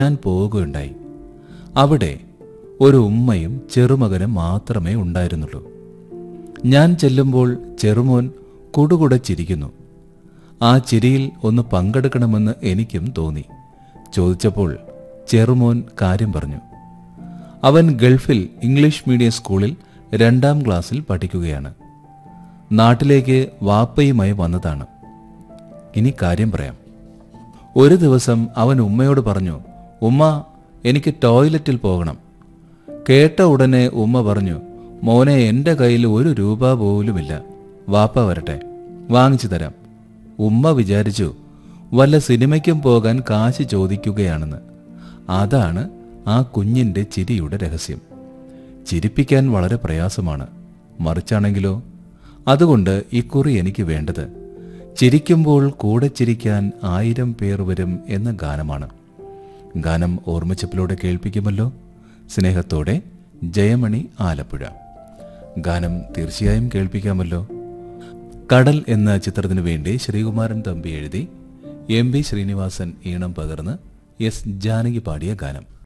ഞാൻ പോവുകയുണ്ടായി അവിടെ ഒരു ഉമ്മയും ചെറുമകനും മാത്രമേ ഉണ്ടായിരുന്നുള്ളൂ ഞാൻ ചെല്ലുമ്പോൾ ചെറുമോൻ കുടുകുടെ ചിരിക്കുന്നു ആ ചിരിയിൽ ഒന്ന് പങ്കെടുക്കണമെന്ന് എനിക്കും തോന്നി ചോദിച്ചപ്പോൾ ചെറുമോൻ കാര്യം പറഞ്ഞു അവൻ ഗൾഫിൽ ഇംഗ്ലീഷ് മീഡിയം സ്കൂളിൽ രണ്ടാം ക്ലാസ്സിൽ പഠിക്കുകയാണ് നാട്ടിലേക്ക് വാപ്പയുമായി വന്നതാണ് ഇനി കാര്യം പറയാം ഒരു ദിവസം അവൻ ഉമ്മയോട് പറഞ്ഞു ഉമ്മ എനിക്ക് ടോയ്ലറ്റിൽ പോകണം കേട്ട ഉടനെ ഉമ്മ പറഞ്ഞു മോനെ എൻ്റെ കയ്യിൽ ഒരു രൂപ പോലുമില്ല വാപ്പ വരട്ടെ വാങ്ങിച്ചു തരാം ഉമ്മ വിചാരിച്ചു വല്ല സിനിമയ്ക്കും പോകാൻ കാശ് ചോദിക്കുകയാണെന്ന് അതാണ് ആ കുഞ്ഞിൻ്റെ ചിരിയുടെ രഹസ്യം ചിരിപ്പിക്കാൻ വളരെ പ്രയാസമാണ് മറിച്ചാണെങ്കിലോ അതുകൊണ്ട് ഇക്കുറി എനിക്ക് വേണ്ടത് ചിരിക്കുമ്പോൾ കൂടെ ചിരിക്കാൻ ആയിരം പേർ വരും എന്ന ഗാനമാണ് ഗാനം ഓർമ്മച്ചപ്പിലൂടെ കേൾപ്പിക്കുമല്ലോ സ്നേഹത്തോടെ ജയമണി ആലപ്പുഴ ഗാനം തീർച്ചയായും കേൾപ്പിക്കാമല്ലോ കടൽ എന്ന ചിത്രത്തിനു വേണ്ടി ശ്രീകുമാരൻ തമ്പി എഴുതി എം ബി ശ്രീനിവാസൻ ഈണം പകർന്ന് എസ് ജാനകി പാടിയ ഗാനം